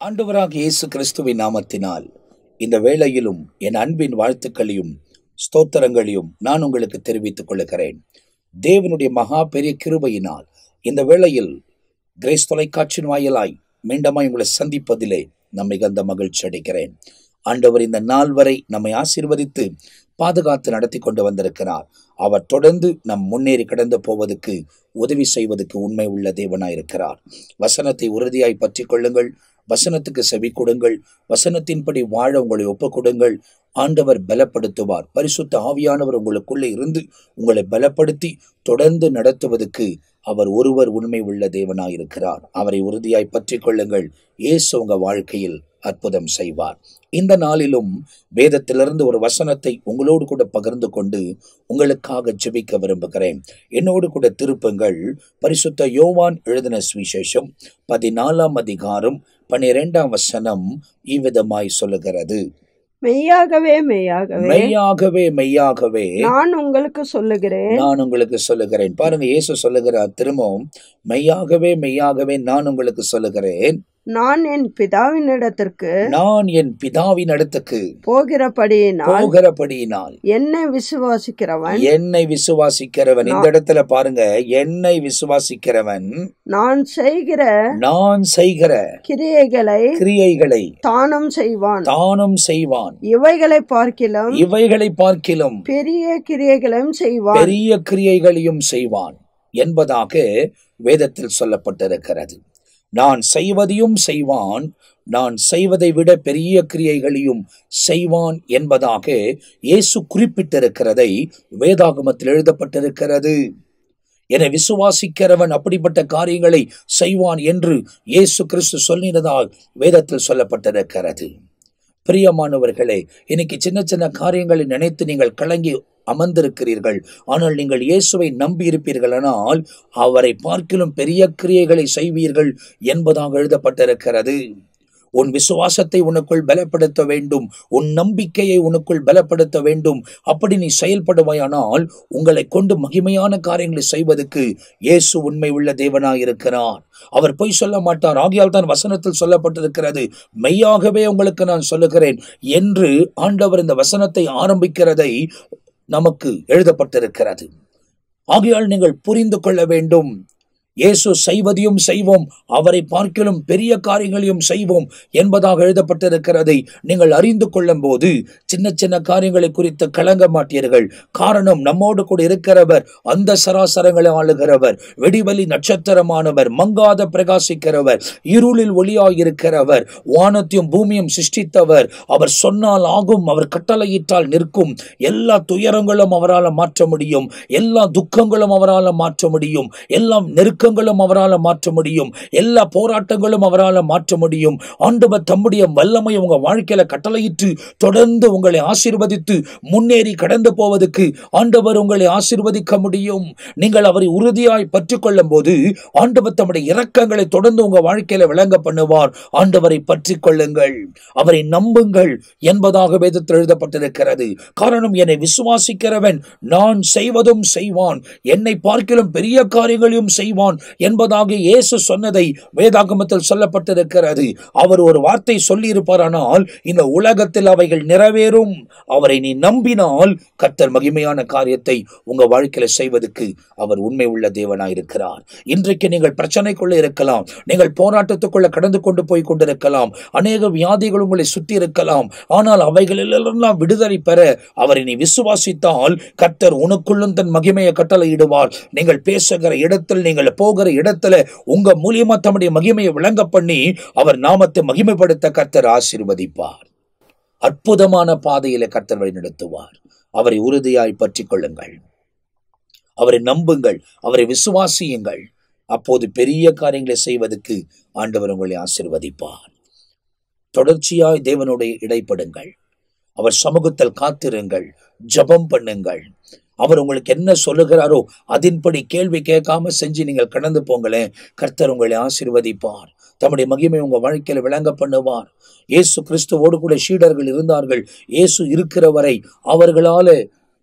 ஆண்டவராக இயேசு கிறிஸ்துவின் நாமத்தினால் இந்த வேளையிலும் என் அன்பின் வாழ்த்துக்களையும் ஸ்தோத்திரங்களையும் நான் உங்களுக்கு தெரிவித்துக் கொள்கிறேன் தேவனுடைய மகா பெரிய கிருபையினால் இந்த வேளையில் கிரேஸ் தொலைக்காட்சியின் வாயிலாய் மீண்டுமாய் உங்களை சந்திப்பதிலே நான் மிகுந்த மகிழ்ச்சி அடைகிறேன் ஆண்டவர் இந்த நாள் வரை நம்மை ஆசீர்வதித்து பாதுகாத்து நடத்தி கொண்டு வந்திருக்கிறார் அவர் தொடர்ந்து நம் முன்னேறி கடந்து போவதற்கு உதவி செய்வதற்கு உண்மை உள்ள தேவனாயிருக்கிறார் வசனத்தை உறுதியாய் பற்றி கொள்ளுங்கள் வசனத்துக்கு செவி கொடுங்கள் வசனத்தின்படி வாழ உங்களை ஒப்புக் கொடுங்கள் ஆண்டவர் பலப்படுத்துவார் பரிசுத்த ஆவியானவர் உங்களுக்குள்ளே இருந்து உங்களை பலப்படுத்தி தொடர்ந்து நடத்துவதற்கு அவர் ஒருவர் உண்மை உள்ள தேவனாயிருக்கிறார் அவரை உறுதியாய் பற்றி கொள்ளுங்கள் இயேசு உங்க வாழ்க்கையில் அற்புதம் செய்வார் இந்த நாளிலும் வேதத்திலிருந்து ஒரு வசனத்தை உங்களோடு கூட பகிர்ந்து கொண்டு உங்களுக்காக ஜெபிக்க விரும்புகிறேன் என்னோடு கூட திருப்புங்கள் பரிசுத்த யோவான் எழுதின சுவிசேஷம் பதினாலாம் அதிகாரம் பனிரெண்டாம் வசனம் இவ்விதமாய் சொல்லுகிறது மெய்யாகவே மெய்யாகவே மெய்யாகவே மெய்யாகவே நான் உங்களுக்கு சொல்லுகிறேன் நான் உங்களுக்கு சொல்லுகிறேன் பாருங்க இயேசு சொல்லுகிறார் திரும்பவும் மெய்யாகவே மெய்யாகவே நான் உங்களுக்கு சொல்லுகிறேன் நான் என் பிதாவினிடத்திற்கு நான் என் பிதாவின் இடத்துக்கு போகிறபடியினால் போகிறபடியினால் என்னை விசுவாசிக்கிறவன் என்னை விசுவாசிக்கிறவன் இந்த இடத்துல பாருங்க என்னை விசுவாசிக்கிறவன் நான் செய்கிற நான் செய்கிற கிரியைகளை கிரியைகளை தானும் செய்வான் தானும் செய்வான் இவைகளை பார்க்கிலும் இவைகளை பார்க்கிலும் பெரிய கிரியைகளையும் செய்வான் பெரிய கிரியைகளையும் செய்வான் என்பதாக வேதத்தில் சொல்லப்பட்டிருக்கிறது நான் செய்வதையும் செய்வான் நான் செய்வதை விட பெரிய கிரியைகளையும் செய்வான் என்பதாக இயேசு குறிப்பிட்டிருக்கிறதை வேதாகமத்தில் எழுதப்பட்டிருக்கிறது என விசுவாசிக்கிறவன் அப்படிப்பட்ட காரியங்களை செய்வான் என்று இயேசு கிறிஸ்து சொல்லினதால் வேதத்தில் சொல்லப்பட்டிருக்கிறது பிரியமானவர்களே இன்னைக்கு சின்ன சின்ன காரியங்களை நினைத்து நீங்கள் கலங்கி அமர்ந்திருக்கிறீர்கள் ஆனால் நீங்கள் இயேசுவை நம்பி இருப்பீர்களானால் அவரை பார்க்கிலும் பெரிய கிரியைகளை செய்வீர்கள் என்பதாக எழுதப்பட்டிருக்கிறது உன் விசுவாசத்தை உனக்குள் பலப்படுத்த வேண்டும் உன் நம்பிக்கையை உனக்குள் பலப்படுத்த வேண்டும் அப்படி நீ செயல்படுவாயானால் உங்களை கொண்டு மகிமையான காரியங்களை செய்வதற்கு இயேசு உண்மை உள்ள தேவனாயிருக்கிறார் அவர் பொய் சொல்ல மாட்டார் ஆகியால் தான் வசனத்தில் சொல்லப்பட்டிருக்கிறது மெய்யாகவே உங்களுக்கு நான் சொல்லுகிறேன் என்று ஆண்டவர் இந்த வசனத்தை ஆரம்பிக்கிறதை நமக்கு எழுதப்பட்டிருக்கிறது ஆகையால் நீங்கள் புரிந்து கொள்ள வேண்டும் இயேசு செய்வதையும் செய்வோம் அவரை பார்க்கிலும் பெரிய காரியங்களையும் செய்வோம் என்பதாக எழுதப்பட்டிருக்கிறதை நீங்கள் அறிந்து கொள்ளும் போது சின்ன சின்ன காரியங்களை குறித்து கலங்க மாட்டீர்கள் காரணம் நம்மோடு கூட இருக்கிறவர் அந்த சராசரங்களை ஆளுகிறவர் வெடிவலி நட்சத்திரமானவர் மங்காத பிரகாசிக்கிறவர் இருளில் ஒளியாயிருக்கிறவர் வானத்தையும் பூமியும் சிருஷ்டித்தவர் அவர் சொன்னால் ஆகும் அவர் கட்டளையிட்டால் நிற்கும் எல்லா துயரங்களும் அவரால் மாற்ற முடியும் எல்லா துக்கங்களும் அவரால் மாற்ற முடியும் எல்லாம் நெருக்க துக்கங்களும் அவரால் மாற்ற முடியும் எல்லா போராட்டங்களும் அவரால் மாற்ற முடியும் ஆண்டவர் தம்முடைய வல்லமை உங்க வாழ்க்கையில கட்டளையிட்டு தொடர்ந்து உங்களை ஆசீர்வதித்து முன்னேறி கடந்து போவதற்கு ஆண்டவர் உங்களை ஆசீர்வதிக்க முடியும் நீங்கள் அவரை உறுதியாய் பற்றி கொள்ளும் போது ஆண்டவர் தம்முடைய இரக்கங்களை தொடர்ந்து உங்க வாழ்க்கையில விளங்க பண்ணுவார் ஆண்டவரை பற்றி கொள்ளுங்கள் அவரை நம்புங்கள் என்பதாக வேதத்தில் எழுதப்பட்டிருக்கிறது காரணம் என்னை விசுவாசிக்கிறவன் நான் செய்வதும் செய்வான் என்னை பார்க்கிலும் பெரிய காரியங்களையும் செய்வான் என்பதாக இயேசு சொன்னதை வேதாகமத்தில் சொல்லப்பட்டிருக்கிறது அவர் ஒரு வார்த்தை சொல்லி இருப்பாரானால் இந்த உலகத்தில் அவைகள் நிறைவேறும் அவரை நீ நம்பினால் கர்த்தர் மகிமையான காரியத்தை உங்க வாழ்க்கையில செய்வதற்கு அவர் உண்மை உள்ள தேவனாயிருக்கிறார் இன்றைக்கு நீங்கள் பிரச்சனைக்குள்ள இருக்கலாம் நீங்கள் போராட்டத்துக்குள்ள கடந்து கொண்டு போய் கொண்டிருக்கலாம் அநேக வியாதிகள் உங்களை சுற்றி இருக்கலாம் ஆனால் அவைகளிலெல்லாம் விடுதலை பெற அவரை நீ விசுவாசித்தால் கர்த்தர் உனக்குள்ளும் தன் மகிமையை கட்டளையிடுவார் நீங்கள் பேசுகிற இடத்தில் நீங்கள் போகிற இடத்துல உங்க மூலியமா தம்முடைய மகிமையை விளங்க பண்ணி அவர் நாமத்தை மகிமைப்படுத்த கர்த்தர் ஆசீர்வதிப்பார் அற்புதமான பாதையில கர்த்தர் வழி நடத்துவார் அவரை உறுதியாய் பற்றி கொள்ளுங்கள் அவரை நம்புங்கள் அவரை விசுவாசியுங்கள் அப்போது பெரிய காரியங்களை செய்வதற்கு ஆண்டவர் உங்களை ஆசிர்வதிப்பார் தொடர்ச்சியாய் தேவனுடைய இடைப்படுங்கள் அவர் சமூகத்தில் காத்திருங்கள் ஜபம் பண்ணுங்கள் அவர் உங்களுக்கு என்ன சொல்லுகிறாரோ அதன்படி கேள்வி கேட்காம செஞ்சு நீங்கள் கடந்து போங்களேன் கர்த்தர் உங்களை ஆசிர்வதிப்பார் தம்முடைய மகிமை உங்க வாழ்க்கையில விளங்க பண்ணுவார் இயேசு கிறிஸ்துவோடு கூட சீடர்கள் இருந்தார்கள் இயேசு இருக்கிற வரை அவர்களால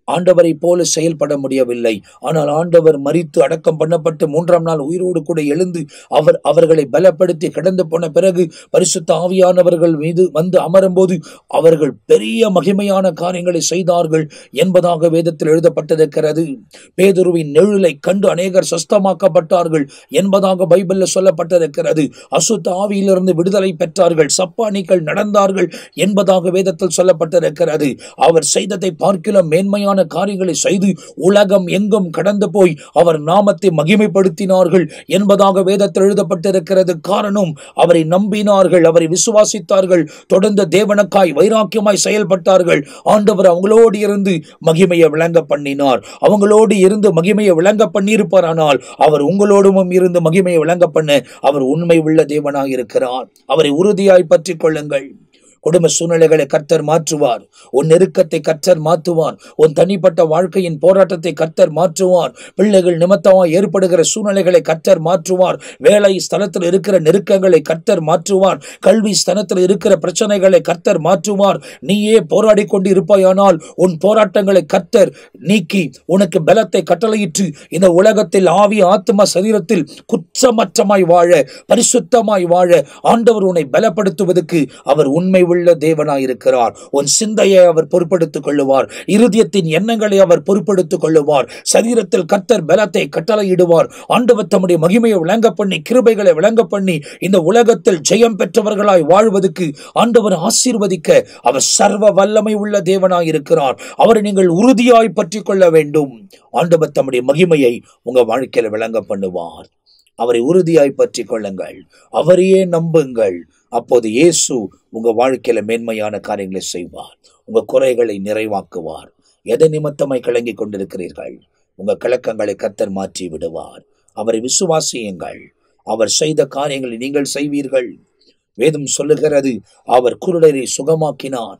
ஆண்டவரை போல செயல்பட முடியவில்லை ஆனால் ஆண்டவர் மரித்து அடக்கம் பண்ணப்பட்டு மூன்றாம் நாள் உயிரோடு கூட எழுந்து அவர் அவர்களை பலப்படுத்தி கிடந்து போன பிறகு பரிசுத்த ஆவியானவர்கள் மீது வந்து அமரும்போது அவர்கள் பெரிய மகிமையான காரியங்களை செய்தார்கள் என்பதாக வேதத்தில் எழுதப்பட்டிருக்கிறது பேதுருவின் நெழுலை கண்டு அநேகர் சொஸ்தமாக்கப்பட்டார்கள் என்பதாக பைபிள்ல சொல்லப்பட்டிருக்கிறது அசுத்த ஆவியிலிருந்து விடுதலை பெற்றார்கள் சப்பானிகள் நடந்தார்கள் என்பதாக வேதத்தில் சொல்லப்பட்டிருக்கிறது அவர் செய்ததை பார்க்கிலும் மேன்மையான காரியங்களை செய்து உலகம் எங்கும் கடந்து போய் அவர் நாமத்தை மகிமைப்படுத்தினார்கள் என்பதாக வேதத்தில் எழுதப்பட்டிருக்கிறது காரணம் அவரை நம்பினார்கள் அவரை விசுவாசித்தார்கள் தொடர்ந்து தேவனுக்காய் வைராக்கியமாய் செயல்பட்டார்கள் ஆண்டவர் அவங்களோடு இருந்து மகிமையை விளங்க பண்ணினார் அவங்களோடு இருந்து மகிமையை விளங்க பண்ணியிருப்பாரானால் அவர் உங்களோடும் இருந்து மகிமையை விளங்க பண்ண அவர் உண்மை உள்ள தேவனாக இருக்கிறார் அவரை உறுதியாய் பற்றிக் கொள்ளுங்கள் குடும்ப சூழ்நிலைகளை கர்த்தர் மாற்றுவார் உன் நெருக்கத்தை கர்த்தர் மாற்றுவார் உன் தனிப்பட்ட வாழ்க்கையின் போராட்டத்தை கர்த்தர் மாற்றுவார் பிள்ளைகள் நிமித்தமாய் ஏற்படுகிற சூழ்நிலைகளை கர்த்தர் மாற்றுவார் வேலை ஸ்தலத்தில் இருக்கிற நெருக்கங்களை கர்த்தர் மாற்றுவார் கல்வி ஸ்தலத்தில் இருக்கிற பிரச்சனைகளை கர்த்தர் மாற்றுவார் நீயே போராடி கொண்டு இருப்பாயானால் உன் போராட்டங்களை கர்த்தர் நீக்கி உனக்கு பலத்தை கட்டளையிட்டு இந்த உலகத்தில் ஆவி ஆத்ம சரீரத்தில் குற்றமற்றமாய் வாழ பரிசுத்தமாய் வாழ ஆண்டவர் உன்னை பலப்படுத்துவதற்கு அவர் உண்மை உள்ள தேவனாயிருக்கிறார் உன் சிந்தையை அவர் பொறுப்படுத்திக் கொள்ளுவார் இருதயத்தின் எண்ணங்களை அவர் பொறுப்படுத்திக் கொள்ளுவார் சரீரத்தில் கர்த்தர் பலத்தை கட்டளையிடுவார் ஆண்டவர் தம்முடைய மகிமையை விளங்க பண்ணி கிருபைகளை விளங்க பண்ணி இந்த உலகத்தில் ஜெயம் பெற்றவர்களாய் வாழ்வதற்கு ஆண்டவர் ஆசீர்வதிக்க அவர் சர்வ வல்லமை உள்ள தேவனாய் இருக்கிறார் அவரை நீங்கள் உறுதியாய் பற்றிக் கொள்ள வேண்டும் ஆண்டவர் தம்முடைய மகிமையை உங்க வாழ்க்கையில விளங்க பண்ணுவார் அவரை உறுதியாய் பற்றிக் கொள்ளுங்கள் அவரையே நம்புங்கள் அப்போது இயேசு உங்க வாழ்க்கையில மேன்மையான காரியங்களை செய்வார் உங்க குறைகளை நிறைவாக்குவார் எதை நிமித்தமாய் கலங்கிக் கொண்டிருக்கிறீர்கள் உங்க கலக்கங்களை கத்தர் மாற்றி விடுவார் அவரை விசுவாசியுங்கள் அவர் செய்த காரியங்களை நீங்கள் செய்வீர்கள் வேதம் சொல்லுகிறது அவர் குருடரை சுகமாக்கினார்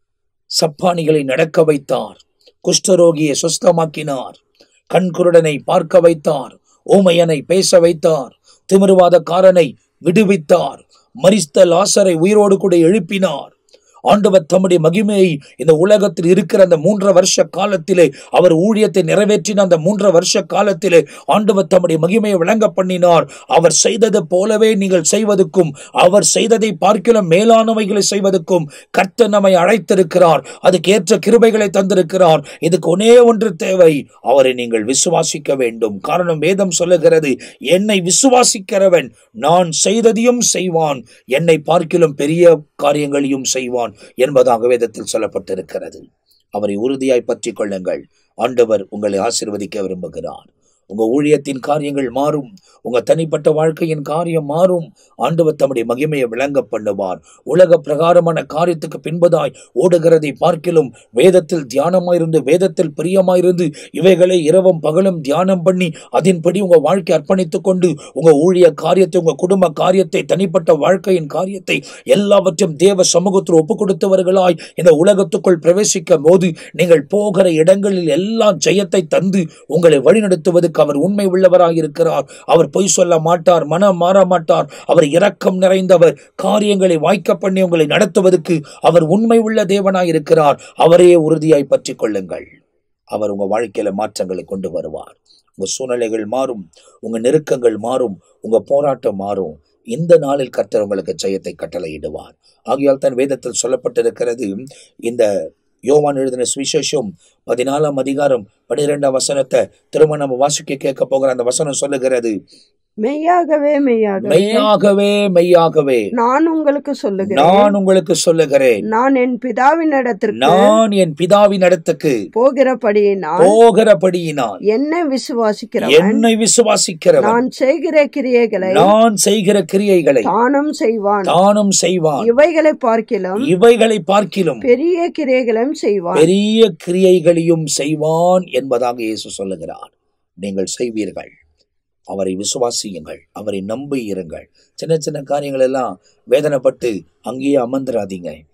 சப்பானிகளை நடக்க வைத்தார் குஷ்டரோகியை சுஸ்தமாக்கினார் கண்குருடனை பார்க்க வைத்தார் ஊமையனை பேச வைத்தார் திமிருவாதக்காரனை விடுவித்தார் மரிஸ்த லாசரை உயிரோடு கூட எழுப்பினார் ஆண்டவர் தம்முடைய மகிமையை இந்த உலகத்தில் இருக்கிற அந்த மூன்றரை வருஷ காலத்திலே அவர் ஊழியத்தை நிறைவேற்றின அந்த மூன்றரை வருஷ காலத்திலே ஆண்டவர் தம்முடைய மகிமையை விளங்க பண்ணினார் அவர் செய்தது போலவே நீங்கள் செய்வதற்கும் அவர் செய்ததை பார்க்கிலும் மேலானவைகளை செய்வதற்கும் கர்த்தர் நம்மை அழைத்திருக்கிறார் அதுக்கு ஏற்ற கிருபைகளை தந்திருக்கிறார் இதுக்கு ஒன்னே ஒன்று தேவை அவரை நீங்கள் விசுவாசிக்க வேண்டும் காரணம் வேதம் சொல்லுகிறது என்னை விசுவாசிக்கிறவன் நான் செய்ததையும் செய்வான் என்னை பார்க்கிலும் பெரிய காரியங்களையும் செய்வான் என்பதாக வேதத்தில் சொல்லப்பட்டிருக்கிறது அவரை உறுதியாய் பற்றிக் கொள்ளுங்கள் ஆண்டவர் உங்களை ஆசீர்வதிக்க விரும்புகிறார் உங்க ஊழியத்தின் காரியங்கள் மாறும் உங்க தனிப்பட்ட வாழ்க்கையின் காரியம் மாறும் ஆண்டவர் தம்முடைய மகிமையை விளங்க பண்ணுவார் உலக பிரகாரமான காரியத்துக்கு பின்பதாய் ஓடுகிறதை பார்க்கிலும் வேதத்தில் தியானமாயிருந்து வேதத்தில் பிரியமாயிருந்து இவைகளை இரவும் பகலும் தியானம் பண்ணி அதன்படி உங்க வாழ்க்கை அர்ப்பணித்துக் கொண்டு உங்க ஊழிய காரியத்தை உங்க குடும்ப காரியத்தை தனிப்பட்ட வாழ்க்கையின் காரியத்தை எல்லாவற்றையும் தேவ சமூகத்தில் ஒப்பு கொடுத்தவர்களாய் இந்த உலகத்துக்குள் பிரவேசிக்கும் போது நீங்கள் போகிற இடங்களில் எல்லாம் ஜெயத்தை தந்து உங்களை வழிநடத்துவதற்கு அவர் உண்மை உள்ளவராய் இருக்கிறார் அவர் பொய் சொல்ல மாட்டார் மனம் மாற மாட்டார் அவர் இரக்கம் நிறைந்தவர் காரியங்களை வாய்க்க பண்ணி உங்களை நடத்துவதற்கு அவர் உண்மை உள்ள தேவனாய் இருக்கிறார் அவரையே உறுதியாய் பற்றிக் கொள்ளுங்கள் அவர் உங்க வாழ்க்கையில மாற்றங்களை கொண்டு வருவார் உங்க சூழ்நிலைகள் மாறும் உங்க நெருக்கங்கள் மாறும் உங்க போராட்டம் மாறும் இந்த நாளில் கர்த்தர் உங்களுக்கு ஜெயத்தை கட்டளையிடுவார் ஆகையால் தான் வேதத்தில் சொல்லப்பட்டிருக்கிறது இந்த யோவான் எழுதின சுவிசேஷம் பதினாலாம் அதிகாரம் பனிரெண்டாம் வசனத்தை திரும்ப நம்ம வாசிக்க கேட்க போகிற அந்த வசனம் சொல்லுகிறது மெய்யாகவே மெய்யாகவே மெய்யாகவே மெய்யாகவே நான் உங்களுக்கு சொல்லுகிறேன் நான் உங்களுக்கு சொல்லுகிறேன் நான் என் பிதாவின் இடத்திற்கு நான் என் பிதாவின் இடத்துக்கு போகிறபடியினால் போகிறபடியினால் என்னை விசுவாசிக்கிறவன் என்னை விசுவாசிக்கிறவன் நான் செய்கிற கிரியைகளை நான் செய்கிற கிரியைகளை தானும் செய்வான் தானும் செய்வான் இவைகளை பார்க்கிலும் இவைகளை பார்க்கிலும் பெரிய கிரியைகளும் செய்வான் பெரிய கிரியைகளையும் செய்வான் என்பதாக இயேசு சொல்லுகிறார் நீங்கள் செய்வீர்கள் அவரை விசுவாசியுங்கள் அவரை நம்பி இருங்கள் சின்ன சின்ன காரியங்கள் எல்லாம் வேதனைப்பட்டு அங்கேயே அமர்ந்துடாதீங்க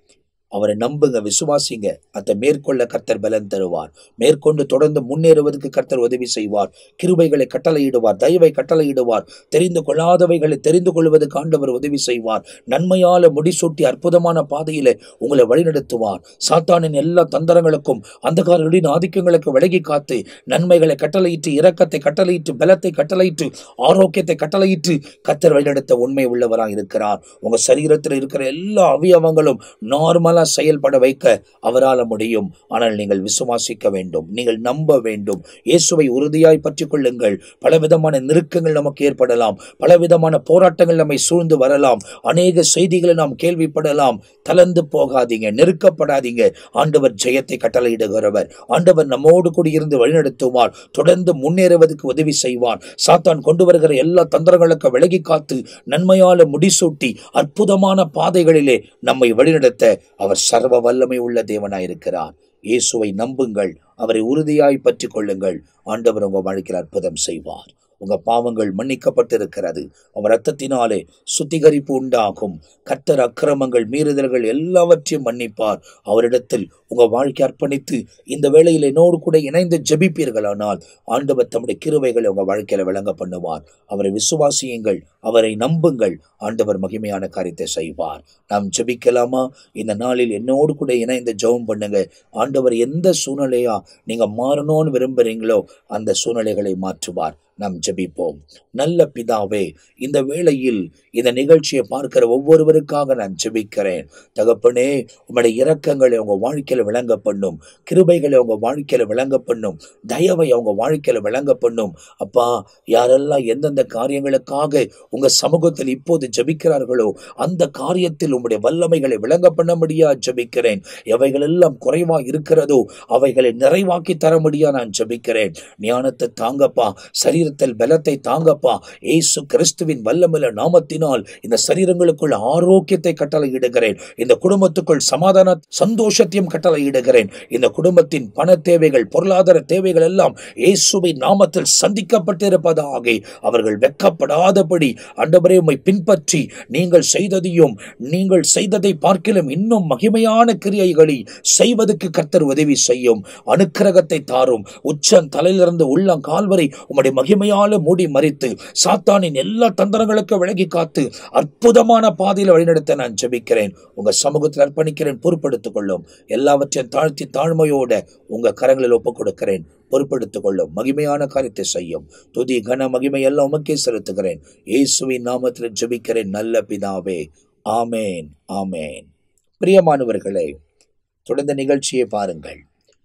அவரை நம்புங்க விசுவாசிங்க அதை மேற்கொள்ள கர்த்தர் பலன் தருவார் மேற்கொண்டு தொடர்ந்து முன்னேறுவதற்கு கர்த்தர் உதவி செய்வார் கிருபைகளை கட்டளையிடுவார் தயவை கட்டளையிடுவார் தெரிந்து கொள்ளாதவைகளை தெரிந்து கொள்வதற்கு ஆண்டவர் உதவி செய்வார் நன்மையால முடிசூட்டி அற்புதமான பாதையிலே உங்களை வழிநடத்துவார் சாத்தானின் எல்லா தந்திரங்களுக்கும் அந்தகாரர்களின் ஆதிக்கங்களுக்கு விலகி காத்து நன்மைகளை கட்டளையிட்டு இரக்கத்தை கட்டளையிட்டு பலத்தை கட்டளையிட்டு ஆரோக்கியத்தை கட்டளையிட்டு கர்த்தர் வழிநடத்த உண்மை உள்ளவராக இருக்கிறார் உங்க சரீரத்தில் இருக்கிற எல்லா அவயவங்களும் நார்மலா செயல்பட வைக்க அவரால முடியும் ஆனால் நீங்கள் விசுவாசிக்க வேண்டும் நீங்கள் நம்ப வேண்டும் இயேசுவை உறுதியாய் பற்றிக் கொள்ளுங்கள் பலவிதமான நெருக்கங்கள் நமக்கு ஏற்படலாம் பலவிதமான போராட்டங்கள் நம்மை சூழ்ந்து வரலாம் அநேக செய்திகளை நாம் கேள்விப்படலாம் தளர்ந்து போகாதீங்க நெருக்கப்படாதீங்க ஆண்டவர் ஜெயத்தை கட்டளையிடுகிறவர் ஆண்டவர் நம்மோடு கூட இருந்து வழிநடத்துவார் தொடர்ந்து முன்னேறுவதற்கு உதவி செய்வார் சாத்தான் கொண்டு வருகிற எல்லா தந்திரங்களுக்கு விலகி காத்து நன்மையால முடிசூட்டி அற்புதமான பாதைகளிலே நம்மை வழிநடத்த அவர் சர்வ வல்லமை உள்ள தேவனாயிருக்கிறார் இயேசுவை நம்புங்கள் அவரை உறுதியாய் பற்றிக் கொள்ளுங்கள் ஆண்டவர் உங்க வாழ்க்கையில் அற்புதம் செய்வார் உங்க பாவங்கள் மன்னிக்கப்பட்டிருக்கிறது அவர் ரத்தத்தினாலே சுத்திகரிப்பு உண்டாகும் கர்த்தர் அக்கிரமங்கள் மீறுதல்கள் எல்லாவற்றையும் மன்னிப்பார் அவரிடத்தில் உங்க வாழ்க்கை அர்ப்பணித்து இந்த வேளையில் என்னோடு கூட இணைந்து ஜெபிப்பீர்களானால் ஆண்டவர் தம்முடைய கிருவைகளை உங்க வாழ்க்கையில விளங்க பண்ணுவார் அவரை விசுவாசியுங்கள் அவரை நம்புங்கள் ஆண்டவர் மகிமையான காரியத்தை செய்வார் நாம் ஜெபிக்கலாமா இந்த நாளில் என்னோடு கூட இணைந்து ஜெபம் பண்ணுங்க ஆண்டவர் எந்த சூழ்நிலையா நீங்க மாறணும்னு விரும்புறீங்களோ அந்த சூழ்நிலைகளை மாற்றுவார் நாம் ஜெபிப்போம் நல்ல பிதாவே இந்த வேளையில் இந்த நிகழ்ச்சியை பார்க்கிற ஒவ்வொருவருக்காக நான் ஜெபிக்கிறேன் தகப்பனே உம்முடைய இரக்கங்களை உங்க வாழ்க்கையில விளங்க பண்ணும் கிருபைகளை உங்க வாழ்க்கையில விளங்க பண்ணும் தயவை அவங்க வாழ்க்கையில விளங்க பண்ணும் அப்பா யாரெல்லாம் எந்தெந்த காரியங்களுக்காக உங்க சமூகத்தில் இப்போது ஜெபிக்கிறார்களோ அந்த காரியத்தில் உம்முடைய வல்லமைகளை விளங்க பண்ண முடியா ஜெபிக்கிறேன் எவைகள் எல்லாம் குறைவா இருக்கிறதோ அவைகளை நிறைவாக்கி தர முடியா நான் ஜெபிக்கிறேன் ஞானத்தை தாங்கப்பா சரீரத்தில் பலத்தை தாங்கப்பா ஏசு கிறிஸ்துவின் வல்லமில்ல நாமத்தினால் இந்த சரீரங்களுக்குள் ஆரோக்கியத்தை கட்டளையிடுகிறேன் இந்த குடும்பத்துக்குள் சமாதான சந்தோஷத்தையும் கட்டளையிடுகிறேன் இந்த குடும்பத்தின் பண தேவைகள் பொருளாதார தேவைகள் எல்லாம் இயேசுவின் நாமத்தில் சந்திக்கப்பட்டிருப்பதாக அவர்கள் வெக்கப்படாதபடி ஆண்டவரே உம்மை பின்பற்றி நீங்கள் செய்ததையும் நீங்கள் செய்ததை பார்க்கிலும் இன்னும் மகிமையான கிரியைகளை செய்வதற்கு கர்த்தர் உதவி செய்யும் அனுக்கிரகத்தை தாரும் உச்சம் தலையிலிருந்து உள்ளம் கால்வரை உம்முடைய மகிமையால மூடி மறித்து சாத்தானின் எல்லா தந்திரங்களுக்கு விலகி காத்து அற்புதமான பாதையில் வழிநடத்த நான் ஜெபிக்கிறேன் உங்க சமூகத்தில் அர்ப்பணிக்கிறேன் பொறுப்படுத்திக் கொள்ளும் எல்லாவற்றையும் தாழ்த்தி தாழ்மையோட உங்க கரங்களில் ஒப்புக் கொடுக்கிறேன் பொறுப்படுத்திக் கொள்ளும் மகிமையான காரியத்தை செய்யும் துதி கன மகிமை எல்லாம் உமக்கே செலுத்துகிறேன் இயேசுவின் நாமத்தில் ஜெபிக்கிறேன் நல்ல பிதாவே ஆமேன் ஆமேன் பிரியமானவர்களே தொடர்ந்த நிகழ்ச்சியை பாருங்கள்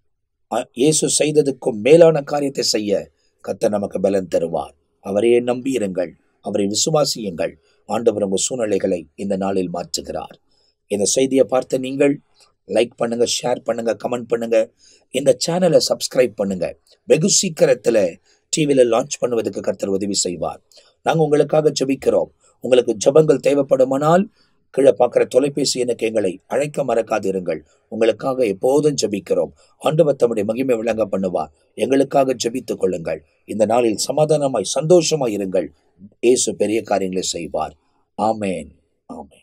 அ- இயேசு செய்ததுக்கும் மேலான காரியத்தை செய்ய கர்த்தர் நமக்கு பலன் தருவார் அவரையே நம்பியிருங்கள் அவரை விசுவாசியுங்கள் ஆண்டவர் உங்கள் சூழ்நிலைகளை இந்த நாளில் மாற்றுகிறார் இந்த செய்தியை பார்த்த நீங்கள் லைக் பண்ணுங்க ஷேர் பண்ணுங்க கமெண்ட் பண்ணுங்க இந்த சேனலை சப்ஸ்கிரைப் பண்ணுங்க வெகு சீக்கிரத்துல டிவியில் லான்ச் பண்ணுவதற்கு கர்த்தர் உதவி செய்வார் நாங்கள் உங்களுக்காக ஜெபிக்கிறோம் உங்களுக்கு ஜெபங்கள் தேவைப்படுமானால் கீழே பார்க்குற தொலைபேசி எனக்கு எங்களை அழைக்க மறக்காதிருங்கள் உங்களுக்காக எப்போதும் ஜெபிக்கிறோம் ஆண்டவர் தம்முடைய மகிமை விளங்க பண்ணுவார் எங்களுக்காக ஜெபித்துக் கொள்ளுங்கள் இந்த நாளில் சமாதானமாய் சந்தோஷமாய் இருங்கள் இயேசு பெரிய காரியங்களை செய்வார் ஆமேன் ஆமேன்